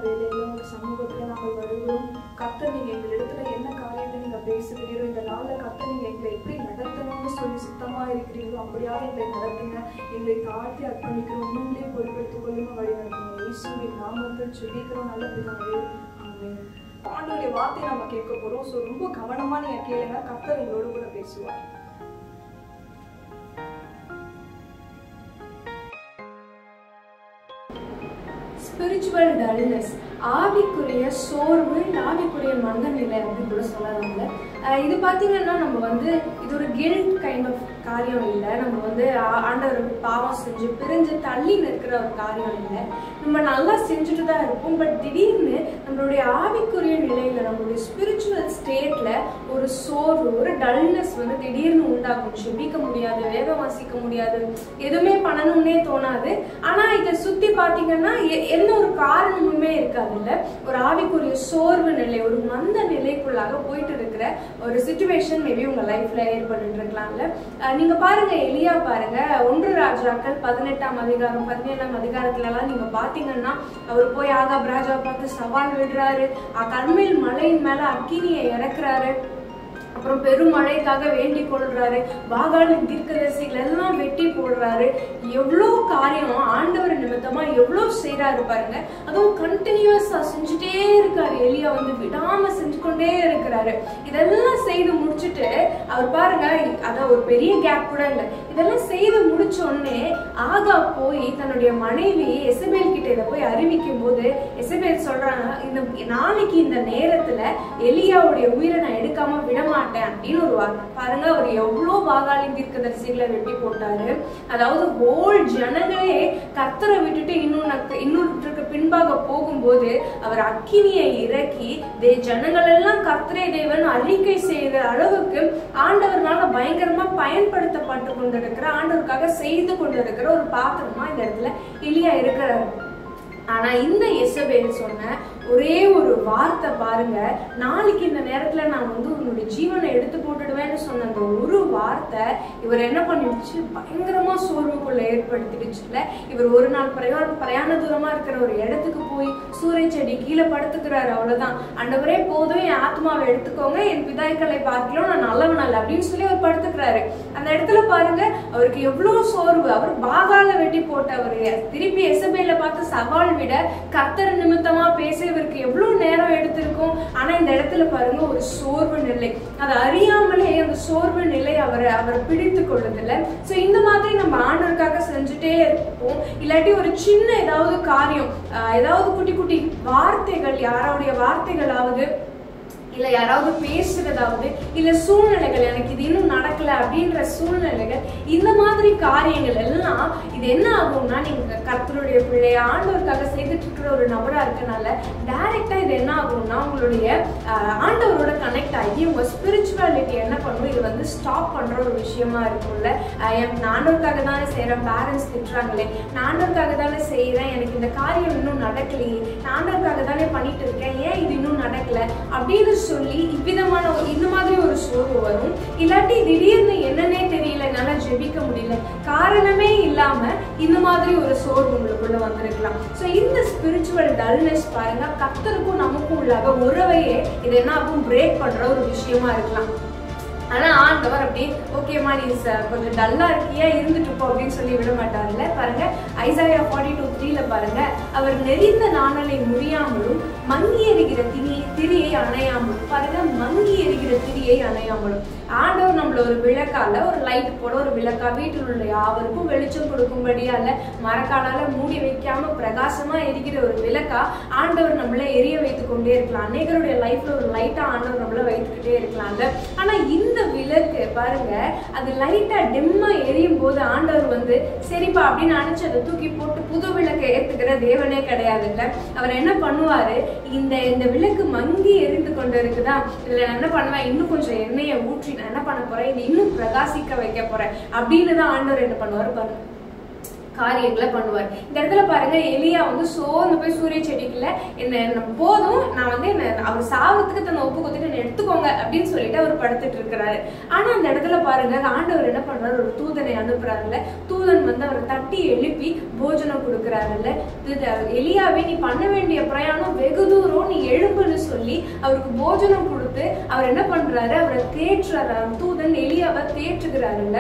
வேலையில உங்க சமூகத்துல நாங்கள் வருகிறோம் கர்த்தர் நீங்க எங்களிடத்துல என்ன காரியத்தை நீங்க பேசுகிறீரோ இந்த நாள்ல கர்த்தர் நீங்க எங்களை எப்படி நடத்தணும்னு சொல்லி சுத்தமா இருக்கிறீங்களோ அப்படியாக எங்களை நடத்துங்க எங்களை தாழ்த்தி அர்ப்பணிக்கிறோம் நீங்களே பொறுப்பெடுத்துக் கொள்ளுங்க வழி நடத்துங்க இயேசுவின் நாமத்தில் சொல்லிக்கிறோம் நல்ல பிதாவே ஆமென் ஆண்டோடைய வார்த்தை நம்ம கேட்க போறோம் ஸோ ரொம்ப கவனமா நீங்க கேளுங்க கர்த்தர் உங்களோட கூட பேசுவார் ஸ்பிரிச்சுவல் டல்னஸ் ஆவிக்குரிய சோர்வு இல்ல ஆவிக்குரிய மந்தநிலை அப்படின்னு கூட சொல்லலாம்ல அஹ் இது பார்த்தீங்கன்னா நம்ம வந்து இது ஒரு கில்ட் கைண்ட் ஆஃப் காரியம் இல்லை நம்ம வந்து ஆ- ஆண்டவருக்கு பாவம் செஞ்சு பிரிஞ்சு தள்ளி நிற்கிற ஒரு காரியம் இல்லை நம்ம நல்லா செஞ்சுட்டு தான் இருப்போம் பட் திடீர்னு நம்மளுடைய ஆவிக்குரிய நிலையில நம்மளுடைய ஸ்பிரிச்சுவல் ஸ்டேட்ல ஒரு சோர்வு ஒரு டல்னஸ் வந்து திடீர்னு உண்டாகும் செபிக்க முடியாது வேதம் வாசிக்க முடியாது எதுவுமே பண்ணணும்னே தோணாது ஆனா இதை சுத்தி பாத்தீங்கன்னா எ- எந்த ஒரு காரணமுமே இருக்காதுல்ல ஒரு ஆவிக்குரிய சோர்வு நிலை ஒரு மந்த நிலைக்குள்ளாக போயிட்டு இருக்கிற ஒரு சுச்சுவேஷன் மேபி உங்க லைஃப்ல ஏற்பட்டு இருக்கலாம்ல அஹ் நீங்க பாருங்க எலியா பாருங்க ஒன்று ராஜாக்கள் பதினெட்டாம் அதிகாரம் பதினேழாம் அதிகாரத்துல எல்லாம் நீங்க பாத்தீங்கன்னா அவர் போய் ஆகாப் ராஜாவை பார்த்து சவால் விடுறாரு அஹ் கர்மேல் மலையின் மேல அக்கினியை இறக்குறாரு அப்புறம் பெருமழைக்காக வேண்டிக் கொள்றாரு பாகாலின் தீர்க்கதரிசிகள் எல்லாம் வெட்டி போடுறாரு எவ்வளோ காரியம் ஆண்டவர் நிமித்தமா எவ்வளோ செய்றாரு பாருங்க அதுவும் கண்டினியூஸா செஞ்சுட்டே இருக்காரு எலியா வந்து விடாம செஞ்சு கொண்டே இருக்கிறாரு இதெல்லாம் செய்து முடிச்சுட்டு அவர் பாருங்க அதான் ஒரு பெரிய கேப் கூட இல்லை இதெல்லாம் செய்து முடிச்ச உடனே ஆகா போய் தன்னுடைய மனைவி எசபேல் கிட்ட இதை போய் அறிவிக்கும் போது எசபேல் சொல்றாங்க இந்த நாளைக்கு இந்த நேரத்துல எலியாவுடைய உயிரை நான் எடுக்காம விட மாட்டேன் அப்படின்னு ஒரு வார்த்தை பாருங்க அவர் எவ்வளவு பாகாளி தீர்க்கதரிசிகளை வெட்டி போட்டாரு அதாவது ஹோல் ஜனங்களே கர்த்தரை விட்டுட்டு இன்னும் நக்க- இன்னொருத்தருக்கு பின்பாக போகும்போது அவர் அக்கினியை இறக்கி தே ஜனங்கள் எல்லாம் கர்த்தரே தேவன் அறிக்கை செய்கிற அளவுக்கு ஆண்டவர்னால பயங்கரமா பயன்படுத்தப்பட்டு கொண்டிருக்கிற ஆண்டவருக்காக செய்து கொண்டிருக்கிற ஒரு பாத்திரமா இந்த இடத்துல எலியா இருக்கிறாரு ஆனா இந்த எசபேல் சொன்ன ஒரே ஒரு வார்த்தை பாருங்க நாளைக்கு இந்த நேரத்துல நான் வந்து உன்னுடைய ஜீவனை எடுத்து போட்டுடுவேன்னு சொன்ன அந்த ஒரு வார்த்தை இவர் என்ன பண்ணிடுச்சு பயங்கரமா சோர்வுக்குள்ள ஏற்படுத்திடுச்சுல இவர் ஒரு நாள் பிரயாண பிரயாண தூரமா இருக்கிற ஒரு இடத்துக்கு போய் சூரிய செடி கீழே படுத்துக்கிறாரு அவ்வளவுதான் அண்டவரே போதும் என் ஆத்மாவை எடுத்துக்கோங்க என் பிதாய்களை பார்க்கலாம் நான் நல்லவன் அல்ல அப்படின்னு சொல்லி அவர் படுத்துக்கிறாரு அந்த இடத்துல பாருங்க அவருக்கு எவ்வளவு சோர்வு அவர் பாகால வெட்டி போட்டவர் திருப்பி எசபேல பார்த்து சவால் விட கர்த்தர் நிமித்தமா பேச இவருக்கு எவ்வளவு நேரம் எடுத்திருக்கும் ஆனா இந்த இடத்துல பாருங்க ஒரு சோர்வு நிலை அதை அறியாமலே அந்த சோர்வு நிலை அவரை அவரை பிடித்து கொள்ளுதில்ல சோ இந்த மாதிரி நம்ம ஆண்டவருக்காக செஞ்சுட்டே இருப்போம் இல்லாட்டி ஒரு சின்ன ஏதாவது காரியம் ஆஹ் ஏதாவது குட்டி குட்டி வார்த்தைகள் யாரோடைய வார்த்தைகளாவது இல்ல யாராவது பேசுறதாவது இல்ல சூழ்நிலைகள் எனக்கு இது இன்னும் நடக்கல அப்படின்ற சூழ்நிலைகள் இந்த மாதிரி காரியங்கள் எல்லாம் இது என்ன ஆகும்னா நீங்க கர்த்தருடைய பிள்ளைய ஆண்டவருக்காக செய்துட்டு இருக்கிற ஒரு நபரா இருக்கனால டைரக்டா இது என்ன ஆகும்னா உங்களுடைய ஆஹ், ஆண்டவரோட கனெக்ட் ஆகி உங்க ஸ்பிரிச்சுவாலிட்டி என்ன பண்ணும் இது வந்து ஸ்டாப் பண்ற ஒரு விஷயமா இருக்கும்ல ஆஹ், என் நான் ஆண்டவருக்காக தானே செய்யறேன் பேரண்ட்ஸ் திட்டுறாங்களே நான் ஆண்டவருக்காக தானே செய்யறேன் எனக்கு இந்த காரியம் இன்னும் நடக்கலையே நான் ஆண்டவருக்காக தானே பண்ணிட்டு இருக்கேன் ஏன் இது இன்னும் நடக்கல அப்படின்னு சொல்லி இவ்விதமான ஒரு- இந்த மாதிரி ஒரு சோர்வு வரும் இல்லாட்டி திடீர்னு என்னன்னே தெரியல என்னால ஜெபிக்க முடியல காரணமே இல்லாம இந்த மாதிரி ஒரு சோர்வு உங்களுக்குள்ள வந்திருக்கலாம் சோ இந்த ஸ்பிரிச்சுவல் டல்னஸ் பாருங்க கத்தருக்கும் நமக்கும் உள்ளாக உறவையே இது என்ன ஆகும் பிரேக் பண்ற ஒரு விஷயமா இருக்கலாம் ஆனா ஆண்டவர் அப்படி ஓகேம்மா நீ ச- கொஞ்சம் டல்லா இருக்கியா இருந்துட்டு போ அப்படின்னு சொல்லி விட மாட்டார்ல பாருங்க ஐசாயா ஃபார்ட்டி டூ த்ரீல பாருங்க அவர் நெறிந்த நாணலை முடியாமலும் மங்கி எறிகிற திரி திரியை அணையாமலும் பாருங்க மங்கி எறிகிற திரியை அணையாமலும் ஆண்டவர் நம்மள ஒரு விளக்கால ஒரு லைட் போல ஒரு விளக்கா வீட்டில் உள்ள யாவருக்கும் வெளிச்சம் கொடுக்கும்படியால மரக்காலால மூடி வைக்காம பிரகாசமா எரிகிற ஒரு விளக்கா ஆண்டவர் நம்மள எரிய வைத்து கொண்டே இருக்கலாம் அநேகருடைய லைஃப்ல ஒரு லைட்டா ஆண்டவர் நம்மள வைத்துக்கிட்டே இருக்கலாம்ல ஆனா இந்த விளக்கு பாருங்க அது லைட்டா டெம்மா எரியும் போது ஆண்டவர் வந்து சரிப்பா அப்படின்னு நினைச்சு அதை தூக்கி போட்டு புது விளக்கை ஏத்துக்கிற தேவனே கிடையாதுல்ல அவர் என்ன பண்ணுவாரு இந்த இந்த விளக்கு மங்கி எரிந்து கொண்டு இருக்குதா இதுல நான் என்ன பண்ணுவேன் இன்னும் கொஞ்சம் எண்ணெயை ஊற்றி நான் என்ன பண்ண போறேன் இது இன்னும் பிரகாசிக்க வைக்க போறேன் அப்படின்னு தான் ஆண்டவர் என்ன பண்ணுவாரு பாருங்க காரியங்களை பண்ணுவார் இந்த இடத்துல பாருங்க எலியா வந்து சோர்ந்து போய் சூரிய செடிக்குள்ள என்ன என்ன போதும் நான் வந்து என்ன அவர் சாவத்துக்கு தன்னை ஒப்பு கொடுத்துட்டு என்ன எடுத்துக்கோங்க அப்படின்னு சொல்லிட்டு அவர் படுத்துட்டு இருக்கிறாரு ஆனா அந்த இடத்துல பாருங்க ஆண்டவர் என்ன பண்றாரு ஒரு தூதனை அனுப்புறாருல்ல தூதன் வந்து அவரை தட்டி எழுப்பி போஜனம் கொடுக்குறாருல்ல இது எலியாவே நீ பண்ண வேண்டிய பிரயாணம் வெகு தூரம் நீ எழும்புன்னு சொல்லி அவருக்கு போஜனம் கொடுத்து அவர் என்ன பண்றாரு அவரை தேற்றுறாரு தூதன் எலியாவை தேற்றுகிறாருல்ல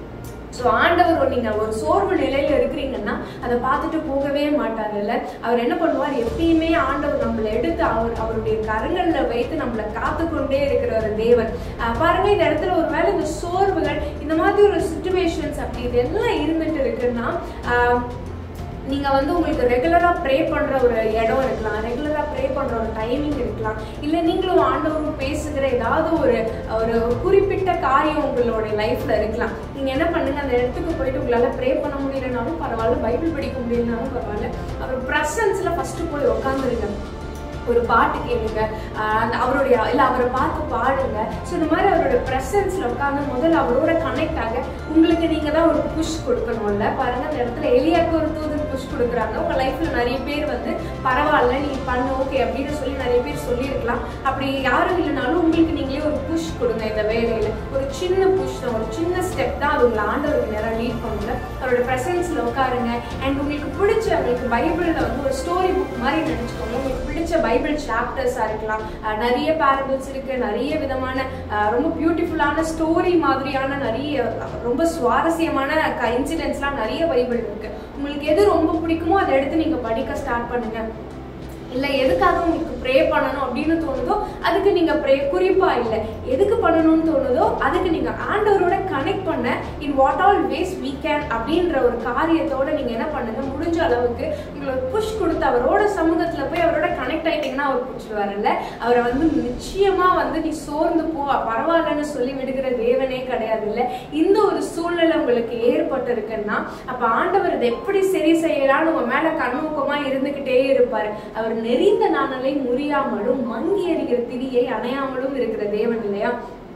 ஸோ ஆண்டவர் ஒரு நீங்க ஒரு சோர்வு நிலையில இருக்கிறீங்கன்னா அதை பார்த்துட்டு போகவே மாட்டாருல்ல அவர் என்ன பண்ணுவார் எப்பயுமே ஆண்டவர் நம்மளை எடுத்து அவர் அவருடைய கரங்கள்ல வைத்து நம்மளை காத்து கொண்டே இருக்கிற ஒரு தேவன் அஹ் பாருங்க இந்த இடத்துல ஒரு வேளை இந்த சோர்வுகள் இந்த மாதிரி ஒரு சுச்சுவேஷன்ஸ் அப்படி இதெல்லாம் இருந்துட்டு இருக்குன்னா ஆஹ் நீங்க வந்து உங்களுக்கு ரெகுலரா ப்ரே பண்ற ஒரு இடம் இருக்கலாம் ரெகுலரா ப்ரே பண்ற ஒரு டைமிங் இருக்கலாம் இல்ல நீங்களும் ஆண்டவரும் பேசுகிற ஏதாவது ஒரு ஒரு குறிப்பிட்ட காரியம் உங்களோட லைஃப்ல இருக்கலாம் நீங்க என்ன பண்ணுங்க அந்த இடத்துக்கு போயிட்டு உங்களால ப்ரே பண்ண முடியலனாலும் பரவாயில்ல பைபிள் படிக்க முடியலனாலும் பரவாயில்ல அவர் ப்ரெசன்ஸ்ல ஃபர்ஸ்ட் போய் உட்காந்துருங்க ஒரு பாட்டு கேளுங்க ஆஹ் அந்த அவருடைய இல்ல அவரை பார்த்து பாடுங்க ஸோ இந்த மாதிரி அவரோட ப்ரெசன்ஸ்ல உட்காந்து முதல்ல அவரோட கனெக்ட் ஆக உங்களுக்கு நீங்க தான் ஒரு புஷ் கொடுக்கணும்ல பாருங்க அந்த இடத்துல எலியாக்கு ஒரு தூதன் புஷ் கொடுக்குறாங்க உங்க லைஃப்ல நிறைய பேர் வந்து பரவாயில்ல நீ பண்ணு ஓகே அப்படின்னு சொல்லி நிறைய பேர் சொல்லியிருக்கலாம் அப்படி யாரும் இல்லைனாலும் உங்களுக்கு நீங்களே ஒரு புஷ் கொடுங்க இந்த வேலையில ஒரு சின்ன புஷ் தான் ஒரு சின்ன ஸ்டெப் தான் அது உங்களை ஆண்டவருக்கு நேரம் லீட் பண்ணுங்க அவரோட ப்ரெசன்ஸ்ல உட்காருங்க அண்ட் உங்களுக்கு பிடிச்ச உங்களுக்கு பைபிள்ல வந்து ஒரு ஸ்டோரி புக் மாதிரி நினைச்சுக்கோங்க உங்களுக்கு பிடிச்ச பைபிள் சாப்டர்ஸா இருக்கலாம் அஹ் நிறைய பேரபிள்ஸ் இருக்கு நிறைய விதமான அஹ் ரொம்ப பியூட்டிஃபுல்லான ஸ்டோரி மாதிரியான நிறைய அஹ் ரொம்ப சுவாரஸ்யமான இன்சிடென்ட்ஸ்லாம் நிறைய பைபிள் இருக்கு உங்களுக்கு எது ரொம்ப பிடிக்குமோ அதை எடுத்து நீங்க படிக்க ஸ்டார்ட் பண்ணுங்க இல்ல எதுக்காக உங்களுக்கு ப்ரே பண்ணணும் அப்படின்னு தோணுதோ அதுக்கு நீங்க ப்ரே குறிப்பா இல்ல எதுக்கு பண்ணணும்னு தோணுதோ அதுக்கு நீங்க ஆண்டவரோட கனெக்ட் பண்ண in what all ways we can அப்படின்ற ஒரு காரியத்தோட நீங்க என்ன பண்ணுங்க முடிஞ்ச அளவுக்கு உங்களுக்கு புஷ் கொடுத்து அவரோட சமூகத்துல போய் அவரோட கனெக்ட் ஆயிட்டீங்கன்னா அவர் பிடிச்சிடுவாருல்ல அவரை வந்து நிச்சயமா வந்து நீ சோர்ந்து போ பரவாயில்லன்னு சொல்லி விடுகிற தேவனே கிடையாது இல்ல இந்த ஒரு சூழ்நிலை உங்களுக்கு ஏற்பட்டு இருக்குன்னா அப்ப ஆண்டவர் இதை எப்படி சரி செய்யலான்னு உங்க மேல கண்ணோக்கமா இருந்துகிட்டே இருப்பாரு அவர் நெறிந்த நாணலை முறியாமலும் மங்கி எறிகிற திரியை அணையாமலும் இருக்கிற தேவன் இல்லையா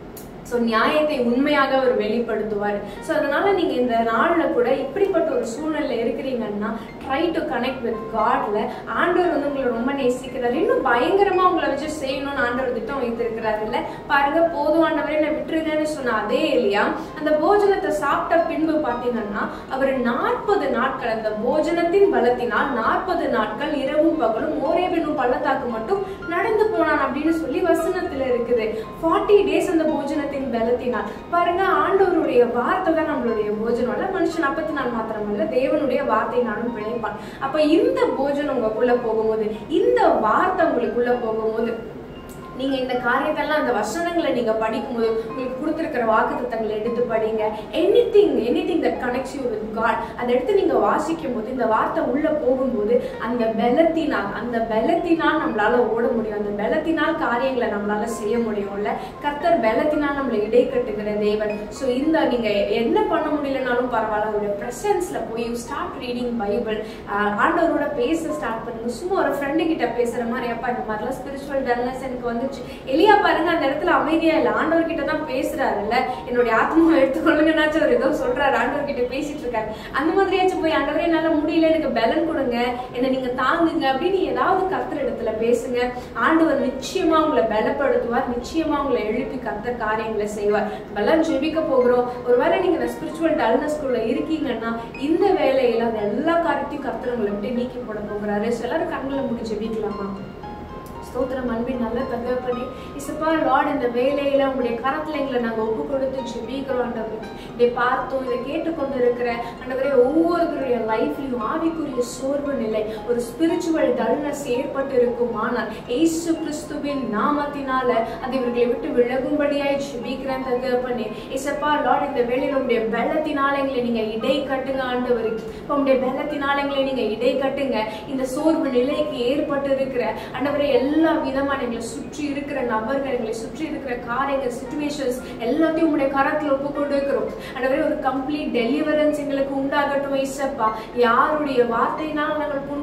ஸோ நியாயத்தை உண்மையாக அவர் வெளிப்படுத்துவார் ஸோ அதனால நீங்க இந்த நாள்ல கூட இப்படிப்பட்ட ஒரு சூழ்நிலை இருக்கிறீங்கன்னா ட்ரை டு கனெக்ட் வித் காட்ல ஆண்டவர் வந்து உங்களை ரொம்ப நேசிக்கிறாரு இன்னும் பயங்கரமா உங்களை வச்சு செய்யணும்னு ஆண்டவர் திட்டம் வைத்திருக்கிறாரு இல்ல பாருங்க போதும் ஆண்டவரே நான் விட்டுருங்கன்னு சொன்ன அதே இல்லையா அந்த போஜனத்தை சாப்பிட்ட பின்பு பாத்தீங்கன்னா அவர் நாற்பது நாட்கள் அந்த போஜனத்தின் பலத்தினால் நாற்பது நாட்கள் இரவும் பகலும் ஓரேபினும் பள்ளத்தாக்கு மட்டும் நடந்து போனான் அப்படின்னு சொல்லி வசனத்துல இருக்குது ஃபார்ட்டி டேஸ் அந்த போஜனத்தின் பலத்தினால் பாருங்க ஆண்டவருடைய வார்த்தை தான் நம்மளுடைய போஜனம் இல்ல மனுஷன் அப்பத்தி நாள் மாத்திரமல்ல தேவனுடைய வார்த்தை நானும் பிழைப்பான் அப்ப இந்த போஜனம் உங்களுக்குள்ள போகும்போது இந்த வார்த்தை உங்களுக்குள்ள போகும்போது நீங்க இந்த காரியத்தெல்லாம் அந்த வசனங்களை நீங்க படிக்கும்போது உங்களுக்கு கொடுத்துருக்கிற வாக்குத்தத்தங்களை எடுத்து படிங்க anything anything that connects you with God அதை எடுத்து நீங்க வாசிக்கும் போது இந்த வார்த்தை உள்ள போகும்போது அந்த பலத்தினால் அந்த பலத்தினால் நம்மளால ஓட முடியும் அந்த பலத்தினால் காரியங்களை நம்மளால செய்ய முடியும்ல கர்த்தர் பலத்தினால் நம்மளை இடை கட்டுகிற தேவன் ஸோ இந்த நீங்க என்ன பண்ண முடியலனாலும் பரவாயில்ல அவருடைய பிரசன்ஸ்ல போய் ஸ்டார்ட் ரீடிங் பைபிள் ஆண்டவரோட பேச ஸ்டார்ட் பண்ணுங்க சும்மா ஒரு ஃப்ரெண்டு கிட்ட பேசுற மாதிரி அப்பா இந்த மாதிரிலாம் ஸ்பிரிச்சுவல் டல்னஸ் எனக்கு வந்துச்சு எலியா பாருங்க அந்த இடத்துல அமைதியா இல்ல ஆண்டவர் கிட்ட தான் பேசுறாருல்ல என்னுடைய ஆத்மா எடுத்துக்கொள்ளுங்கனாச்சும் அவர் ஏதோ சொல்றாரு ஆண்டவர் கிட்ட பேசிட்டு இருக்காரு அந்த மாதிரியாச்சும் போய் ஆண்டவரே என்னால முடியல எனக்கு பலன் கொடுங்க என்ன நீங்க தாங்குங்க அப்படின்னு ஏதாவது கர்த்தர் இடத்துல பேசுங்க ஆண்டவர் நிச்சயமா உங்களை பலப்படுத்துவார் நிச்சயமா உங்களை எழுப்பி கர்த்தர் காரியங்களை செய்வார் பலன் ஜெபிக்க போகிறோம் ஒருவேளை நீங்க இந்த ஸ்பிரிச்சுவல் டல்னஸ்குள்ள இருக்கீங்கன்னா இந்த வேலையில அந்த எல்லா காரியத்தையும் கர்த்தர் உங்களை விட்டு நீக்கி போட போகிறாரு So, எல்லாரும் கண்களை மூடி ஜெபிக்கலாமா ஸ்தோத்திரம் அன்பின் நல்ல தகப்பனே இசப்பா லார்ட் இந்த வேலையில உங்களுடைய கரத்துல எங்களை நாங்க ஒப்பு கொடுத்து ஜெபிக்கிறோம் ஆண்டவரே இதை பார்த்தோம் இதை கேட்டுக்கொண்டு இருக்கிற ஆண்டவரே ஒவ்வொருத்தருடைய லைஃப்லயும் ஆவிக்குரிய சோர்வு நிலை ஒரு ஸ்பிரிச்சுவல் டல்னஸ் ஏற்பட்டு இருக்குமானால் ஏசு கிறிஸ்துவின் நாமத்தினால அது இவர்களை விட்டு விலகும்படியாய் ஜெபிக்கிறேன் தகப்பனே இசப்பா லார்ட் இந்த வேலையில உங்களுடைய பலத்தினால எங்களை நீங்க இடை கட்டுங்க ஆண்டவரே இப்போ உங்களுடைய பலத்தினால எங்களை நீங்க இடை கட்டுங்க இந்த சோர்வு நிலைக்கு ஏற்பட்டு இருக்கிற ஆண்டவரே எல்லா விதமான எங்களை சுற்றி இருக்கிற நபர்கள் எங்களை சுற்றி இருக்கிற காரியங்கள் சுச்சுவேஷன்ஸ் எல்லாத்தையும் உங்களுடைய கரத்துல ஒப்பு கொண்டு இருக்கிறோம் ஆண்டவரே ஒரு கம்ப்ளீட் டெலிவரன்ஸ் எங்களுக்கு உண்டாகட்டும் இசப்பா யாருடைய வார்த்தையினால் நாங்கள் புண்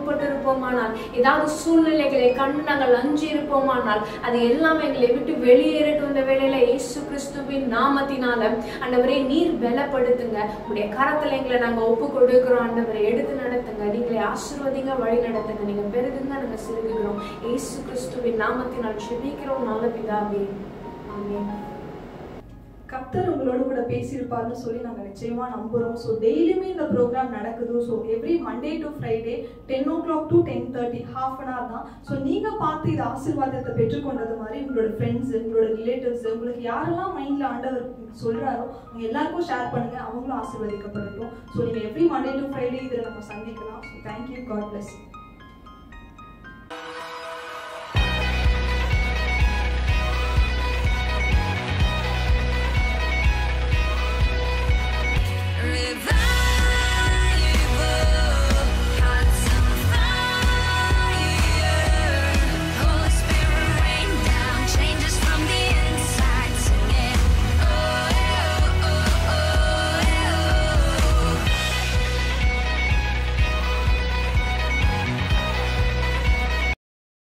பயப்பட்டு இருப்போமானால் ஏதாவது சூழ்நிலைகளை கண்டு நாங்கள் அஞ்சி இருப்போமானால் அது எல்லாமே எங்களை விட்டு வெளியேறட்டும் இந்த வேளையில இயேசு கிறிஸ்துவின் நாமத்தினால ஆண்டவரே நீர் பலப்படுத்துங்க உடைய கரத்துல எங்களை நாங்க ஒப்பு கொடுக்கிறோம் ஆண்டவரை எடுத்து நடத்துங்க நீங்களை ஆசீர்வதிங்க வழி நடத்துங்க நீங்க பெருகுங்க நாங்க சிறுகுகிறோம் இயேசு கிறிஸ்துவின் நாமத்தினால் ஜெபிக்கிறோம் நல்ல பிதாவே ஆமென் கர்த்தர் உங்களோட கூட பேசியிருப்பார்னு சொல்லி நாங்க நிச்சயமா நம்புறோம் ஸோ டெய்லியுமே இந்த ப்ரோக்ராம் நடக்குது so every Monday to Friday ten o'clock to ten thirty half an hour தான் ஸோ நீங்க பார்த்து இது ஆசீர்வாதத்தை பெற்றுக்கொண்டது மாதிரி உங்களோட ஃப்ரெண்ட்ஸ் உங்களோட ரிலேட்டிவ்ஸ் உங்களுக்கு யாரெல்லாம் மைண்ட்ல ஆண்டவர் சொல்றாரோ அவங்க எல்லாருக்கும் ஷேர் பண்ணுங்க அவங்களும் ஆசீர்வதிக்கப்படட்டும் ஸோ நீங்க எவ்ரி மண்டே டு ஃப்ரைடே இதில் நம்ம சந்திக்கலாம் ஸோ தேங்க்யூ காட் பிளஸ்